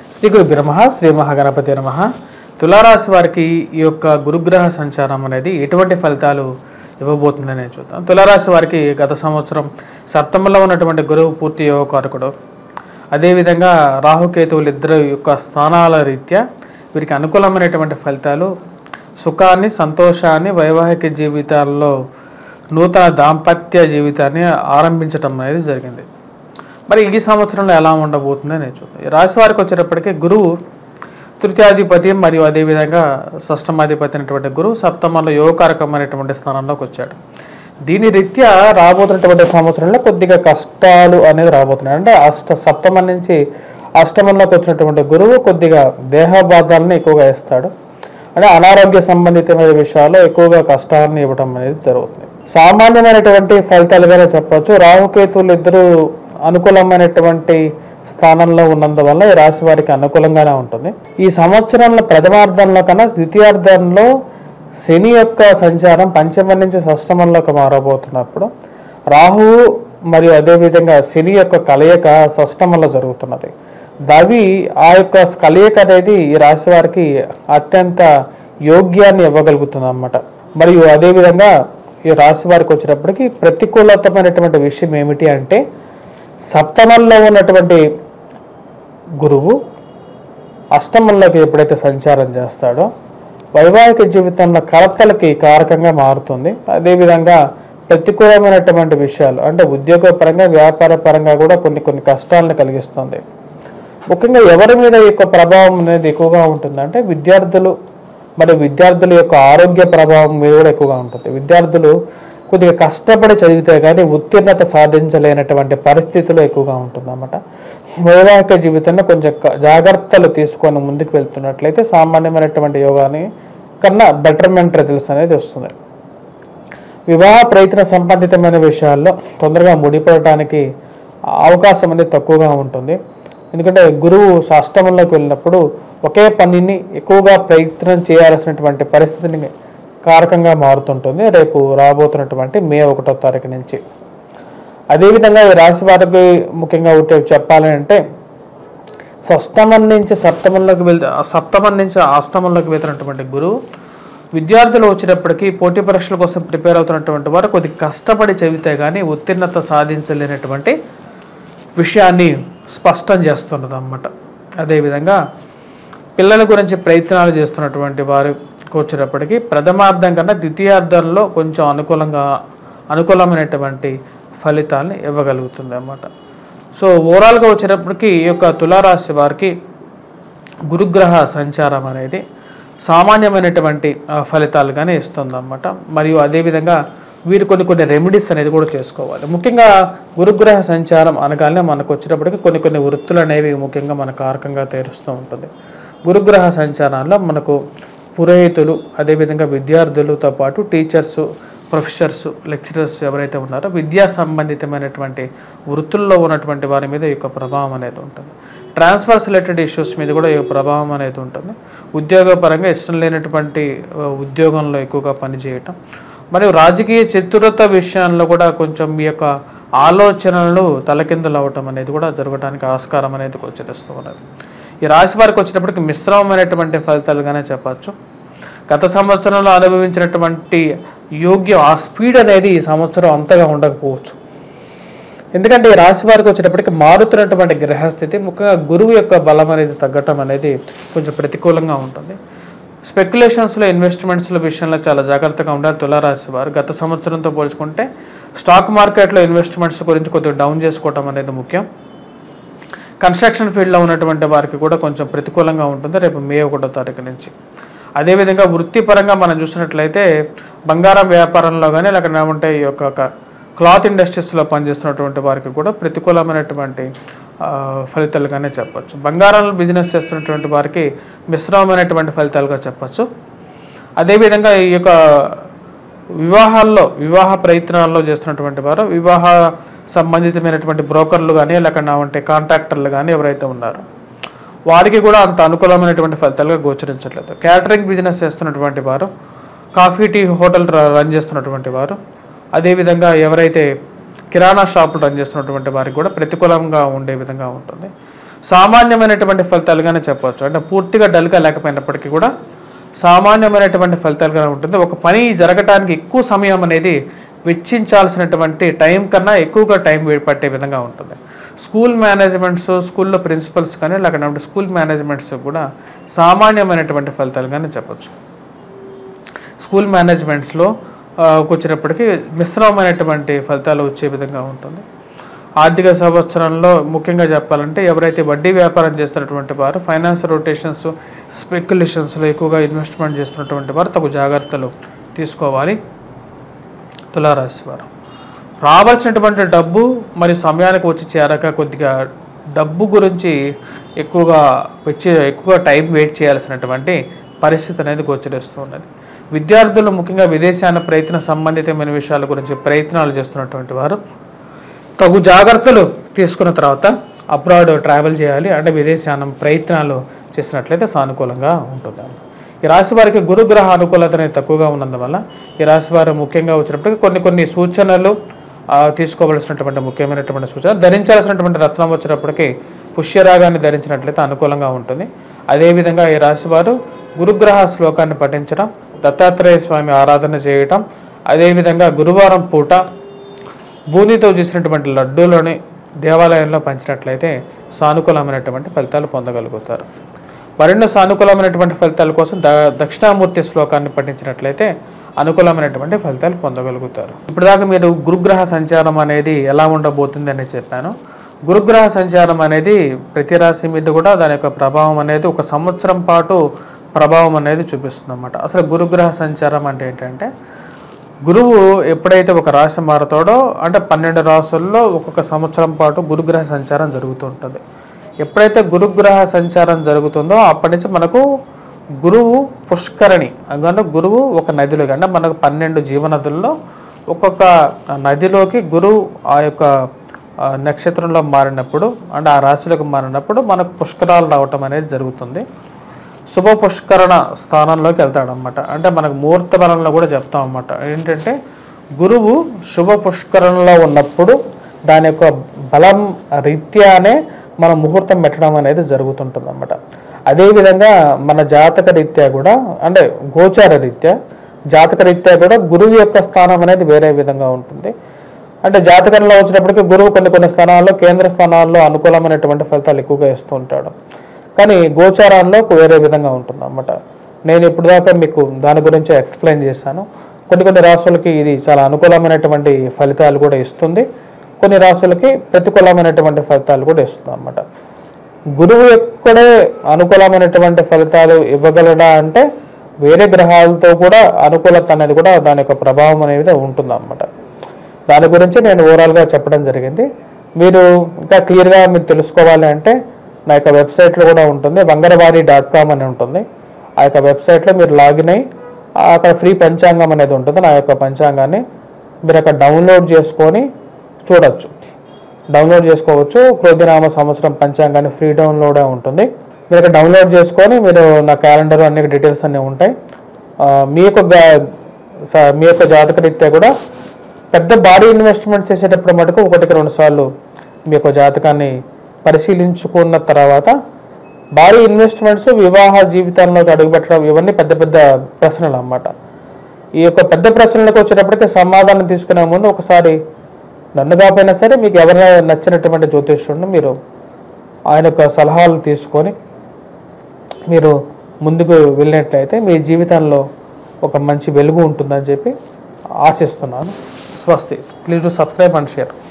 శ్రీ గురు బ్రహ్మ శ్రీ మహాగణపతి నమ తులారాశి వారికి ఈ యొక్క గురుగ్రహ సంచారం అనేది ఎటువంటి ఫలితాలు ఇవ్వబోతుందని చూద్దాం తులారాశి వారికి గత సంవత్సరం సప్తమంలో ఉన్నటువంటి గురువు పూర్తి యోగకారకుడు అదేవిధంగా రాహుకేతువులు ఇద్దరు యొక్క స్థానాల రీత్యా వీరికి అనుకూలమైనటువంటి ఫలితాలు సుఖాన్ని సంతోషాన్ని వైవాహిక జీవితాల్లో నూతన దాంపత్య జీవితాన్ని ఆరంభించటం అనేది జరిగింది మరి ఈ సంవత్సరంలో ఎలా ఉండబోతుందని నేను చూద్దాం ఈ రాశి వారికి వచ్చేటప్పటికి గురువు తృతీయాధిపతి మరియు అదేవిధంగా షష్టమాధిపతి అయినటువంటి గురువు సప్తమంలో యోగకారకమైనటువంటి స్థానంలోకి వచ్చాడు దీని రీత్యా రాబోతున్నటువంటి సంవత్సరంలో కొద్దిగా కష్టాలు అనేది రాబోతున్నాయి అంటే అష్ట సప్తమం నుంచి అష్టమంలోకి వచ్చినటువంటి గురువు కొద్దిగా దేహబాధాలను ఎక్కువగా ఇస్తాడు అంటే అనారోగ్య సంబంధితమైన విషయాల్లో ఎక్కువగా కష్టాలను ఇవ్వడం అనేది జరుగుతుంది సామాన్యమైనటువంటి ఫలితాలుగానే చెప్పవచ్చు రాహుకేతువులు ఇద్దరు అనుకూలమైనటువంటి స్థానంలో ఉన్నందువల్ల ఈ రాశి వారికి అనుకూలంగానే ఉంటుంది ఈ సంవత్సరంలో ప్రథమార్థంలో కన్నా ద్వితీయార్థంలో శని యొక్క సంచారం పంచమం నుంచి షష్టమంలోకి మారబోతున్నప్పుడు రాహువు మరియు అదేవిధంగా శని యొక్క కలయిక షష్టమంలో జరుగుతున్నది దవి ఆ యొక్క కలయిక అనేది ఈ రాశి వారికి అత్యంత యోగ్యాన్ని ఇవ్వగలుగుతుంది అన్నమాట మరియు అదేవిధంగా ఈ రాశి వారికి వచ్చేటప్పటికి ప్రతికూలతమైనటువంటి విషయం ఏమిటి అంటే సప్తమంలో ఉన్నటువంటి గురువు అష్టమంలోకి ఎప్పుడైతే సంచారం చేస్తాడో వైవాహిక జీవితంలో కలతలకి కారకంగా మారుతుంది అదేవిధంగా ప్రతికూలమైనటువంటి విషయాలు అంటే ఉద్యోగపరంగా వ్యాపార పరంగా కూడా కొన్ని కొన్ని కష్టాలను కలిగిస్తుంది ముఖ్యంగా ఎవరి మీద ఈ యొక్క ప్రభావం అనేది ఎక్కువగా ఉంటుంది అంటే విద్యార్థులు మరియు విద్యార్థుల యొక్క ఆరోగ్య ప్రభావం మీద కూడా ఎక్కువగా ఉంటుంది విద్యార్థులు కొద్దిగా కష్టపడి చదివితే కానీ ఉత్తీర్ణత సాధించలేనటువంటి పరిస్థితులు ఎక్కువగా ఉంటుందన్నమాట వైవాహిక జీవితంలో కొంచెం క- జాగ్రత్తలు తీసుకొని ముందుకు వెళ్తున్నట్లయితే సామాన్యమైనటువంటి యోగాని కన్నా బెటర్మెంట్ రిజల్ట్స్ అనేది వస్తుంది వివాహ ప్రయత్న సంబంధితమైన విషయాల్లో తొందరగా ముడిపడటానికి అవకాశం అనేది తక్కువగా ఉంటుంది ఎందుకంటే గురువు అష్టమంలోకి వెళ్ళినప్పుడు ఒకే పనిని ఎక్కువగా ప్రయత్నం చేయాల్సినటువంటి పరిస్థితిని కారకంగా మారుతుంటుంది రేపు రాబోతున్నటువంటి మే ఒకటో తారీఖు నుంచి అదేవిధంగా ఈ రాశి వారికి ముఖ్యంగా ఒకటి చెప్పాలి అంటే షష్టమం నుంచి సప్తమంలోకి వెళ్తే సప్తమం నుంచి అష్టమంలోకి వెళ్తున్నటువంటి గురువు విద్యార్థులు వచ్చేటప్పటికి పోటీ పరీక్షల కోసం ప్రిపేర్ అవుతున్నటువంటి వారు కొద్దిగా కష్టపడి చదివితే కానీ ఉత్తీర్ణత సాధించలేనటువంటి విషయాన్ని స్పష్టం చేస్తున్నది అన్నమాట అదేవిధంగా పిల్లల గురించి ప్రయత్నాలు చేస్తున్నటువంటి వారు వచ్చేటప్పటికి ప్రథమార్థం కన్నా ద్వితీయార్థంలో కొంచెం అనుకూలంగా అనుకూలమైనటువంటి ఫలితాలని ఇవ్వగలుగుతుంది అన్నమాట సో ఓవరాల్గా వచ్చేటప్పటికి ఈ యొక్క తులారాశి వారికి గురుగ్రహ సంచారం అనేది సామాన్యమైనటువంటి ఆ, ఫలితాలుగానే ఇస్తుందన్నమాట మరియు అదేవిధంగా వీరు కొన్ని కొన్ని రెమెడీస్ అనేది కూడా చేసుకోవాలి ముఖ్యంగా గురుగ్రహ సంచారం అనగానే మనకు వచ్చేటప్పటికి కొన్ని కొన్ని వృత్తులు అనేవి ముఖ్యంగా మన కారకంగా తీరుస్తూ ఉంటుంది గురుగ్రహ సంచారాల్లో మనకు పురోహితులు అదేవిధంగా విద్యార్థులతో పాటు టీచర్స్ ప్రొఫెసర్స్ లెక్చరర్స్ ఎవరైతే ఉన్నారో విద్యా సంబంధితమైనటువంటి వృత్తుల్లో ఉన్నటువంటి వారి మీద ఈ యొక్క ప్రభావం అనేది ఉంటుంది ట్రాన్స్ఫర్స్ రిలేటెడ్ ఇష్యూస్ మీద కూడా ఈ యొక్క ప్రభావం అనేది ఉంటుంది ఉద్యోగపరంగా ఇష్టం లేనటువంటి ఆ, ఉద్యోగంలో ఎక్కువగా పనిచేయటం మరియు రాజకీయ చతురత విషయంలో కూడా కొంచెం మీ యొక్క ఆలోచనలు తలకిందులు అవ్వటం అనేది కూడా జరగడానికి ఆస్కారం అనేది గోచరిస్తూ ఉన్నది ఈ రాశి వారికి వచ్చేటప్పటికి మిశ్రమమైనటువంటి ఫలితాలుగానే చెప్పచ్చు గత సంవత్సరంలో అనుభవించినటువంటి యోగ్యం ఆ స్పీడ్ అనేది ఈ సంవత్సరం అంతగా ఉండకపోవచ్చు ఎందుకంటే ఈ రాశి వారికి వచ్చేటప్పటికి మారుతున్నటువంటి గ్రహస్థితి ముఖ్యంగా గురువు యొక్క బలం అనేది తగ్గటం అనేది కొంచెం ప్రతికూలంగా ఉంటుంది స్పెక్యులేషన్స్లో ఇన్వెస్ట్మెంట్స్ల విషయంలో చాలా జాగ్రత్తగా ఉండాలి తులారాశి వారు గత సంవత్సరంతో పోల్చుకుంటే స్టాక్ మార్కెట్లో ఇన్వెస్ట్మెంట్స్ గురించి కొద్దిగా డౌన్ చేసుకోవటం అనేది ముఖ్యం కన్స్ట్రక్షన్ ఫీల్డ్లో ఉన్నటువంటి వారికి కూడా కొంచెం ప్రతికూలంగా ఉంటుంది రేపు మే ఒకటో తారీఖు నుంచి అదేవిధంగా వృత్తిపరంగా మనం చూసినట్లయితే బంగారం వ్యాపారంలో కానీ లేకపోతే ఏమంటే ఈ యొక్క క- క్లాత్ ఇండస్ట్రీస్లో పనిచేస్తున్నటువంటి వారికి కూడా ప్రతికూలమైనటువంటి ఆ, ఫలితాలుగానే చెప్పచ్చు బంగారం బిజినెస్ చేస్తున్నటువంటి వారికి మిశ్రమమైనటువంటి ఫలితాలుగా చెప్పచ్చు అదేవిధంగా ఈ యొక్క వివాహాల్లో వివాహ ప్రయత్నాల్లో చేస్తున్నటువంటి వారు వివాహ సంబంధితమైనటువంటి బ్రోకర్లు కానీ లేకుండా ఉంటే కాంట్రాక్టర్లు కానీ ఎవరైతే ఉన్నారో వారికి కూడా అంత అనుకూలమైనటువంటి ఫలితాలుగా గోచరించట్లేదు క్యాటరింగ్ బిజినెస్ చేస్తున్నటువంటి వారు కాఫీ టీ హోటల్ ర- రన్ చేస్తున్నటువంటి వారు అదేవిధంగా ఎవరైతే కిరాణా షాపులు రన్ చేస్తున్నటువంటి వారికి కూడా ప్రతికూలంగా ఉండే విధంగా ఉంటుంది సామాన్యమైనటువంటి ఫలితాలుగానే చెప్పవచ్చు అంటే పూర్తిగా డల్గా లేకపోయినప్పటికీ కూడా సామాన్యమైనటువంటి ఫలితాలుగా ఉంటుంది ఒక పని జరగటానికి ఎక్కువ సమయం అనేది వెచ్చించాల్సినటువంటి టైం కన్నా ఎక్కువగా టైం వే- పట్టే విధంగా ఉంటుంది స్కూల్ మేనేజ్మెంట్స్ స్కూల్లో ప్రిన్సిపల్స్ కానీ లేకపోతే స్కూల్ మేనేజ్మెంట్స్ కూడా సామాన్యమైనటువంటి ఫలితాలుగానే చెప్పచ్చు స్కూల్ మేనేజ్మెంట్స్లో ఆ, వచ్చినప్పటికీ మిశ్రమమైనటువంటి ఫలితాలు వచ్చే విధంగా ఉంటుంది ఆర్థిక సంవత్సరంలో ముఖ్యంగా చెప్పాలంటే ఎవరైతే వడ్డీ వ్యాపారం చేస్తున్నటువంటి వారు ఫైనాన్స్ రొటేషన్స్ స్పెక్యులేషన్స్లో ఎక్కువగా ఇన్వెస్ట్మెంట్ చేస్తున్నటువంటి వారు తగు జాగ్రత్తలు తీసుకోవాలి తులారాశి వారు రావాల్సినటువంటి డబ్బు మరి సమయానికి వచ్చి చేరక కొద్దిగా డబ్బు గురించి ఎక్కువగా వచ్చి ఎక్కువగా టైం వెయిట్ చేయాల్సినటువంటి పరిస్థితి అనేది గోచరిస్తూ ఉన్నది విద్యార్థులు ముఖ్యంగా విదేశాన ప్రయత్న సంబంధితమైన విషయాల గురించి ప్రయత్నాలు చేస్తున్నటువంటి వారు తగు జాగ్రత్తలు తీసుకున్న తర్వాత అబ్రాడ్ ట్రావెల్ చేయాలి అంటే విదేశానం ప్రయత్నాలు చేసినట్లయితే సానుకూలంగా ఉంటుంది ఈ రాశి వారికి గురుగ్రహ అనుకూలత అనేది తక్కువగా ఉన్నందువల్ల ఈ రాశి వారు ముఖ్యంగా వచ్చినప్పటికీ కొన్ని కొన్ని సూచనలు ఆ, తీసుకోవలసినటువంటి ముఖ్యమైనటువంటి సూచన ధరించాల్సినటువంటి రత్నం వచ్చినప్పటికీ పుష్యరాగాన్ని ధరించినట్లయితే అనుకూలంగా ఉంటుంది అదేవిధంగా ఈ రాశి వారు గురుగ్రహ శ్లోకాన్ని పఠించడం దత్తాత్రేయ స్వామి ఆరాధన చేయటం అదేవిధంగా గురువారం పూట బూందీతో చేసినటువంటి లడ్డూలని దేవాలయంలో పంచినట్లయితే సానుకూలమైనటువంటి ఫలితాలు పొందగలుగుతారు మరెన్నో సానుకూలమైనటువంటి ఫలితాల కోసం ద దక్షిణామూర్తి శ్లోకాన్ని పఠించినట్లయితే అనుకూలమైనటువంటి ఫలితాలు పొందగలుగుతారు ఇప్పటిదాకా మీరు గురుగ్రహ సంచారం అనేది ఎలా ఉండబోతుంది అని చెప్పాను గురుగ్రహ సంచారం అనేది ప్రతి రాశి మీద కూడా దాని యొక్క ప్రభావం అనేది ఒక సంవత్సరం పాటు ప్రభావం అనేది చూపిస్తుంది అన్నమాట అసలు గురుగ్రహ సంచారం అంటే ఏంటంటే గురువు ఎప్పుడైతే ఒక రాశి మారుతాడో అంటే పన్నెండు రాసుల్లో ఒక్కొక్క సంవత్సరం పాటు గురుగ్రహ సంచారం జరుగుతూ ఉంటుంది ఎప్పుడైతే గురుగ్రహ సంచారం జరుగుతుందో అప్పటి నుంచి మనకు గురువు పుష్కరణి అందుకంటే గురువు ఒక నదిలోకి అంటే మనకు పన్నెండు జీవనదుల్లో ఒక్కొక్క నదిలోకి గురువు ఆ యొక్క ఆ, నక్షత్రంలో మారినప్పుడు అంటే ఆ రాశిలోకి మారినప్పుడు మనకు పుష్కరాలు రావటం అనేది జరుగుతుంది శుభ పుష్కరణ స్థానంలోకి వెళ్తాడు అనమాట అంటే మనకు ముహూర్త బలంలో కూడా చెప్తాం అనమాట ఏంటంటే గురువు శుభ పుష్కరణలో ఉన్నప్పుడు దాని యొక్క బలం రీత్యానే మన ముహూర్తం పెట్టడం అనేది జరుగుతుంటుంది అనమాట అదేవిధంగా మన జాతక రీత్యా కూడా అంటే గోచార రీత్యా జాతక రీత్యా కూడా గురువు యొక్క స్థానం అనేది వేరే విధంగా ఉంటుంది అంటే జాతకంలో వచ్చినప్పటికీ గురువు కొన్ని కొన్ని స్థానాల్లో కేంద్ర స్థానాల్లో అనుకూలమైనటువంటి ఫలితాలు ఎక్కువగా ఇస్తూ ఉంటాడు కానీ గోచారాల్లో వేరే విధంగా ఉంటుంది అన్నమాట నేను ఇప్పుడు దాకా మీకు దాని గురించి ఎక్స్ప్లెయిన్ చేశాను కొన్ని కొన్ని రాసులకి ఇది చాలా అనుకూలమైనటువంటి ఫలితాలు కూడా ఇస్తుంది కొన్ని రాసులకి ప్రతికూలమైనటువంటి ఫలితాలు కూడా ఇస్తుంది అన్నమాట గురువు ఎక్కడే అనుకూలమైనటువంటి ఫలితాలు ఇవ్వగలడా అంటే వేరే గ్రహాలతో కూడా అనుకూలత అనేది కూడా దాని యొక్క ప్రభావం అనేది ఉంటుంది అన్నమాట దాని గురించి నేను ఓవరాల్గా చెప్పడం జరిగింది మీరు ఇంకా క్లియర్గా మీరు తెలుసుకోవాలి అంటే నా యొక్క వెబ్సైట్లో కూడా ఉంటుంది వంగరవారి డాట్ కామ్ అని ఉంటుంది ఆ యొక్క వెబ్సైట్లో మీరు లాగిన్ అయ్యి ఆ అక్కడ ఫ్రీ పంచాంగం అనేది ఉంటుంది నా యొక్క పంచాంగాన్ని మీరు అక్కడ డౌన్లోడ్ చేసుకొని చూడొచ్చు డౌన్లోడ్ చేసుకోవచ్చు క్రోధినామ సంవత్సరం పంచాంగాన్ని ఫ్రీ డౌన్లోడే ఉంటుంది మీరు ఇక్కడ డౌన్లోడ్ చేసుకొని మీరు నా క్యాలెండర్ అన్ని డీటెయిల్స్ అన్నీ ఉంటాయి ఆ, మీ యొక్క గా- స- మీ యొక్క జాతక రీత్యా కూడా పెద్ద భారీ ఇన్వెస్ట్మెంట్ చేసేటప్పుడు మటుకు ఒకటికి రెండు సార్లు మీ యొక్క జాతకాన్ని పరిశీలించుకున్న తర్వాత భారీ ఇన్వెస్ట్మెంట్స్ వివాహ జీవితంలోకి అడుగుపెట్టడం ఇవన్నీ పెద్ద పెద్ద ప్రశ్నలు అన్నమాట ఈ యొక్క పెద్ద ప్రశ్నలకు వచ్చేటప్పటికి సమాధానం తీసుకునే ముందు ఒకసారి నన్ను కాకపోయినా సరే మీకు ఎవరైనా నచ్చినటువంటి జ్యోతిష్యుడిని మీరు ఆయన యొక్క సలహాలు తీసుకొని మీరు ముందుకు వెళ్ళినట్లయితే మీ జీవితంలో ఒక మంచి వెలుగు ఉంటుందని చెప్పి ఆశిస్తున్నాను స్వస్తి please to subscribe and share